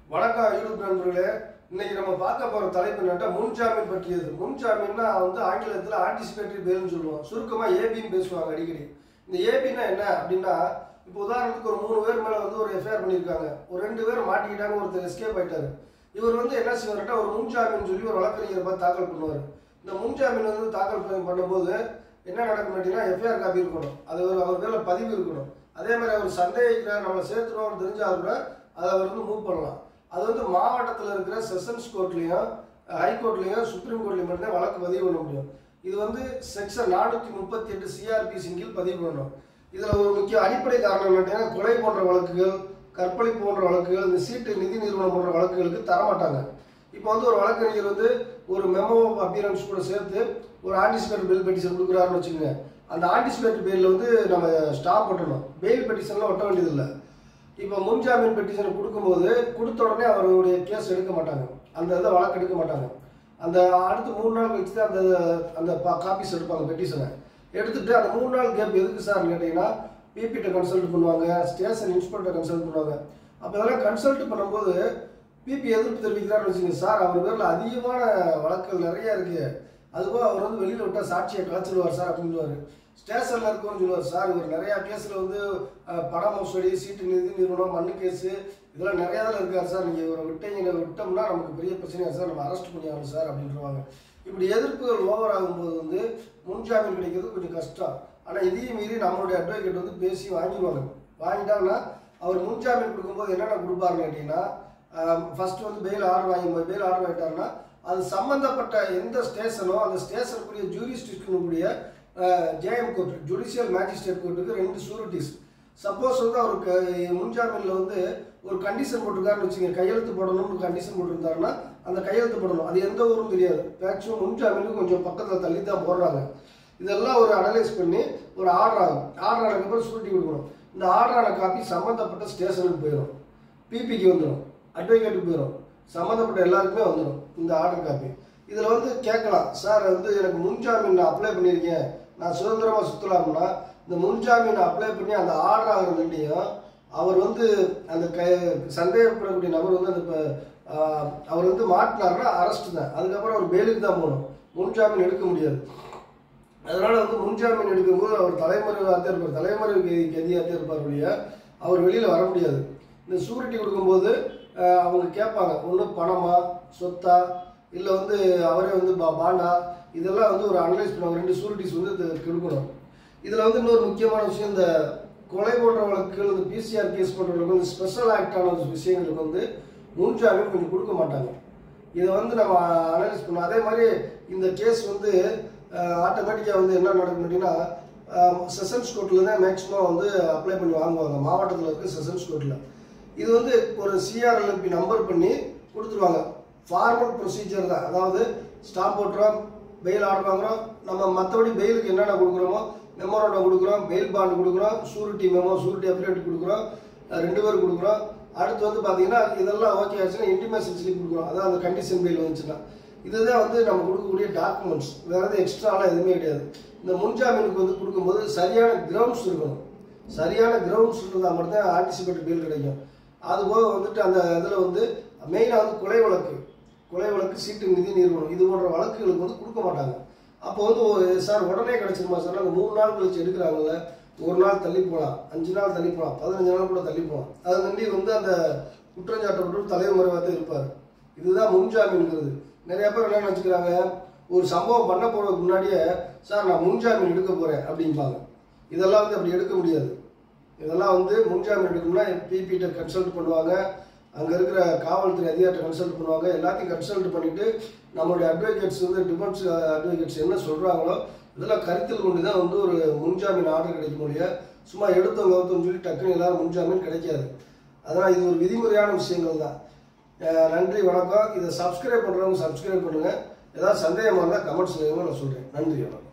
வணக்கம் யூடியூப் நண்பர்களே இன்னைக்கு நம்ம பார்க்க போற தலைப்பு என்னட்டா முன்ஜாமீன் பற்றியது முன்ஜாமீன்னா வந்து ஆங்கிலத்தில் ஆன்டிசிபேட்டரி பேல்னு சொல்லுவோம் சுருக்கமா ஏபின்னு பேசுவாங்க அடிக்கடி இந்த ஏபின்னா என்ன அப்படின்னா இப்போ உதாரணத்துக்கு ஒரு மூணு பேர் மேல வந்து ஒரு எஃப்ஐஆர் பண்ணியிருக்காங்க ஒரு ரெண்டு பேர் மாட்டிக்கிட்டாங்க ஒருத்தர் எஸ்கேப் ஆயிட்டாரு இவர் வந்து என்ன செய்வார்ட்டா ஒரு முன்ஜாமீன் சொல்லி ஒரு வழக்கறிஞர் பார்த்து தாக்கல் பண்ணுவார் இந்த முன்ஜாமீன் வந்து தாக்கல் பண்ண- பண்ணும்போது என்ன நடக்கும் அப்படின்னா எஃப்ஐஆர் காப்பி இருக்கணும் அது ஒரு அவர் மேல பதிவு இருக்கணும் அதே மாதிரி அவர் சந்தேகிக்கிறார் நம்மளை சேர்த்துருவோம்னு தெரிஞ்சா கூட அதை அவர் வந்து மூவ் பண்ணலாம் அது வந்து மாவட்டத்தில் இருக்கிற செஷன்ஸ் கோர்ட்லேயும் ஹைகோர்ட்லேயும் சுப்ரீம் கோர்ட்லேயும் மட்டும்தான் வழக்கு பதிவு பண்ண முடியும் இது வந்து செக்ஷன் நானூற்றி முப்பத்தி எட்டு சிஆர்பிசின் கீழ் பதிவு பண்ணணும் இதில் ஒரு முக்கிய அடிப்படை காரணம் என்னன்னா கொலை போன்ற வழக்குகள் கற்பழிப்பு போன்ற வழக்குகள் இந்த சீட்டு நிதி நிறுவனம் போன்ற வழக்குகளுக்கு தரமாட்டாங்க இப்போ வந்து ஒரு வழக்கறிஞர் வந்து ஒரு மெமோ அப்பியரன்ஸ் கூட சேர்த்து ஒரு ஆன்டிசிபேட்டர் பெயில் பெட்டிஷன் கொடுக்குறாருன்னு வச்சுக்கோங்க அந்த ஆன்டிசிபேட்டர் பெயிலில் வந்து நம்ம ஸ்டாப் பண்ணணும் பெயில் பெட்டிஷன்லாம் ஒட்ட வேண்டியதில்லை இப்போ முன்ஜாமீன் பெட்டிஷன் கொடுக்கும்போது கொடுத்த உடனே அவருடைய கேஸ் எடுக்க மாட்டாங்க அந்த இதை வழக்கு எடுக்க மாட்டாங்க அந்த அடுத்து மூணு நாள் கழிச்சு தான் அந்த அந்த காப்பீஸ் எடுப்பாங்க பெட்டிஷனை எடுத்துட்டு அந்த மூணு நாள் கேப் எதுக்கு சார் கேட்டிங்கன்னா பிபிட்ட கன்சல்ட் பண்ணுவாங்க ஸ்டேஷன் இன்ஸ்பெக்டர் கன்சல்ட் பண்ணுவாங்க அப்போ இதெல்லாம் கன்சல்ட் பண்ணும்போது பிபி எதிர்ப்பு தெரிவிக்கிறான்னு வச்சுங்க சார் அவர் பேரில் அதிகமான வழக்குகள் நிறைய இருக்கு அதுபோக அவர் வந்து வெளியில் விட்டால் சாட்சியை கலைச்சிடுவார் சார் அப்படின்னு ஸ்டேஷனில் இருக்கவன்னு சொல்லுவார் சார் இவர் நிறையா கேஸில் வந்து அஹ், பண மோசடி சீட்டு நிதி நிறுவனம் மண்ணு கேஸு இதெல்லாம் நிறையா தான் இருக்கார் சார் நீங்கள் இவரை விட்டீங்க விட்டோம்னா நமக்கு பெரிய பிரச்சனையா சார் நம்ம அரெஸ்ட் பண்ணியாகணும் சார் அப்படின்றவாங்க இப்படி எதிர்ப்புகள் ஓவர் ஆகும்போது வந்து முன்ஜாமீன் கிடைக்கிறது கொஞ்சம் கஷ்டம் ஆனால் இதையும் மீறி நம்மளுடைய அட்வொகேட் வந்து பேசி வாங்கிடுவாங்க வாங்கிட்டாங்கன்னா அவர் முன்ஜாமீன் கொடுக்கும்போது என்னென்ன கொடுப்பாருன்னு கேட்டிங்கன்னா ஃபர்ஸ்ட் வந்து பெயில் ஆர்டர் வாங்கி பெயில் ஆர்டர் வாங்கிட்டாருன்னா அது சம்பந்தப்பட்ட எந்த ஸ்டேஷனோ அந்த ஸ்டேஷனுக்குரிய ஜூரிஸ்டிக்ஷனுக்குரிய ஜேஎம் கோர்ட் ஜுடிஷியல் மேஜிஸ்ட்ரேட் கோர்ட்டுக்கு ரெண்டு சூரிட்டிஸ் சப்போஸ் வந்து அவருக்கு முன்ஜாமீனில் வந்து ஒரு கண்டிஷன் போட்டிருக்காருன்னு வச்சுங்க கையெழுத்து போடணும்னு கண்டிஷன் போட்டிருந்தாருன்னா அந்த கையெழுத்து போடணும் அது எந்த ஊரும் தெரியாது மேக்ஸிமம் முன்ஜாமீனுக்கு கொஞ்சம் பக்கத்தில் தள்ளி தான் போடுறாங்க இதெல்லாம் ஒரு அனலைஸ் பண்ணி ஒரு ஆர்டர் ஆகும் ஆர்டர் ஆனதுக்கப்புறம் சூட்டி கொடுக்கணும் இந்த ஆர்டர் ஆன காப்பி சம்மந்தப்பட்ட ஸ்டேஷனுக்கு போயிடும் பிபிக்கு வந்துடும் அட்வொகேட்டுக்கு போயிடும் சம்மந்தப்பட்ட எல்லாருக்குமே வந்துடும் இந்த ஆர்டர் காப்பி இதில் வந்து கேட்கலாம் சார் வந்து எனக்கு முன்ஜாமீன் நான் அப்ளை பண்ணியிருக்கேன் நான் சுதந்திரமாக சுற்றலாம்னா இந்த முன்ஜாமீன் அப்ளை பண்ணி அந்த ஆர்டர் ஆகிறதுலையும் அவர் வந்து அந்த க சந்தேகப்படக்கூடிய நபர் வந்து அந்த ப- ஆஹ் அவர் வந்து மாட்டினாருன்னா அரெஸ்ட் தான் அதுக்கப்புறம் அவர் பெயிலுக்கு தான் போகணும் முன்ஜாமீன் எடுக்க முடியாது அதனால வந்து முன்ஜாமீன் எடுக்கும்போது அவர் தலைமறைவாக இருப்பார் தலைமறைவு கதி கதியாக இருப்பார் ஒழிய அவர் வெளியில் வர முடியாது இந்த சூரிட்டி கொடுக்கும்போது ஆஹ், அவங்க கேட்பாங்க ஒன்று பணமா சொத்தா இல்லை வந்து அவரே வந்து பா- பாண்டா இதெல்லாம் வந்து ஒரு அனலைஸ் பண்ணுவாங்க ரெண்டு சூரிட்டிஸ் வந்து இது கொடுக்கணும் இதில் வந்து இன்னொரு முக்கியமான விஷயம் இந்த கொலை போன்ற வழக்குகள் இந்த பிசிஆர் கேஸ் போன்ற வழக்குகள் இந்த ஸ்பெஷல் ஆக்டான விஷயங்களுக்கு வந்து முன்ஜாமீன் கொஞ்சம் கொடுக்க மாட்டாங்க இதை வந்து நம்ம அனலைஸ் பண்ணோம் அதே மாதிரி இந்த கேஸ் வந்து ஆட்டோமேட்டிக்காக வந்து என்ன நடக்கும் அப்படின்னா செஷன்ஸ் கோர்ட்டில் தான் மேக்ஸிமம் வந்து அப்ளை பண்ணி வாங்குவாங்க மாவட்டத்தில் இருக்க செஷன்ஸ் கோர்ட்டில் இது வந்து ஒரு சிஆர்எல்பி நம்பர் பண்ணி கொடுத்துருவாங்க ஃபார்மல் ப்ரொசீஜர் தான் அதாவது ஸ்டாம்ப் போட்டுறோம் பெயில் ஆர்டர் வாங்குறோம் நம்ம மற்றபடி பெயிலுக்கு என்னென்ன கொடுக்குறோமோ மெமோரண்டம் கொடுக்குறோம் பெயில் பாண்ட் கொடுக்குறோம் சூரிட்டி மெமோ சூரிட்டி அப்டேட் கொடுக்குறோம் அஹ் ரெண்டு பேர் கொடுக்குறோம் அடுத்து வந்து பார்த்தீங்கன்னா இதெல்லாம் ஓகே ஆச்சுன்னா இன்டிமேஷன் ஸ்லிப் கொடுக்குறோம் அதான் அந்த கண்டிஷன் பெயில் வந்துச்சுன்னா இதுதான் வந்து நம்ம கொடுக்கக்கூடிய டாக்குமெண்ட்ஸ் வேற எதுவும் எக்ஸ்ட்ராலாம் எதுவுமே கிடையாது இந்த முன்ஜாமீனுக்கு வந்து கொடுக்கும்போது சரியான கிரவுண்ட்ஸ் இருக்கணும் சரியான கிரவுண்ட்ஸ் இருந்தால் மட்டும்தான் ஆன்டிசிபேட் பெயில் கிடைக்கும் அதுபோக வந்துட்டு அந்த இதில் வந்து மெயினாக வந்து கொலை வழக்கு கொலை வழக்கு சீட்டு நிதி நிறுவனம் இது போன்ற வழக்குகளுக்கு வந்து கொடுக்க மாட்டாங்க அப்போ வந்து ஒரு சார் உடனே கிடைச்சிருமா சார் அந்த மூணு நாள் கழிச்சு எடுக்கிறாங்கல்ல ஒரு நாள் தள்ளி போகலாம் அஞ்சு நாள் தள்ளி போகலாம் பதினஞ்சு நாள் கூட தள்ளி போகலாம் அது நண்டி வந்து அந்த குற்றஞ்சாட்டப்பட்டு தலைமுறைவாக தான் இருப்பார் இதுதான் முன்ஜாமீன்ங்கிறது நிறைய பேர் என்ன நினச்சிக்கிறாங்க ஒரு சம்பவம் பண்ண போறதுக்கு முன்னாடியே சார் நான் முன்ஜாமீன் எடுக்க போகிறேன் அப்படிம்பாங்க இதெல்லாம் வந்து அப்படி எடுக்க முடியாது இதெல்லாம் வந்து முன்ஜாமீன் எடுக்கணும்னா பிபிட்ட கன்சல்ட் பண்ணுவாங்க அங்கே இருக்கிற காவல்துறை அதிகாரிட்ட கன்சல்ட் பண்ணுவாங்க எல்லாத்தையும் கன்சல்ட் பண்ணிட்டு நம்மளுடைய அட்வொகேட்ஸ் வந்து டிஃபென்ஸ் அட்வொகேட்ஸ் என்ன சொல்கிறாங்களோ இதெல்லாம் கருத்தில் கொண்டு தான் வந்து ஒரு முன்ஜாமீன் ஆர்டர் கிடைக்க முடியும் சும்மா எடுத்தோம் கவுத்தோம்னு சொல்லி டக்குன்னு எல்லாரும் முன்ஜாமீன் கிடைக்காது அதனால் இது ஒரு விதிமுறையான விஷயங்கள் தான் அஹ் நன்றி வணக்கம் இதை சப்ஸ்கிரைப் பண்ணுறவங்க சப்ஸ்கிரைப் பண்ணுங்கள் ஏதாவது சந்தேகமாக இருந்தால் கமெண்ட்ஸ் நான் சொல்கிறேன் நன்றி வணக்கம்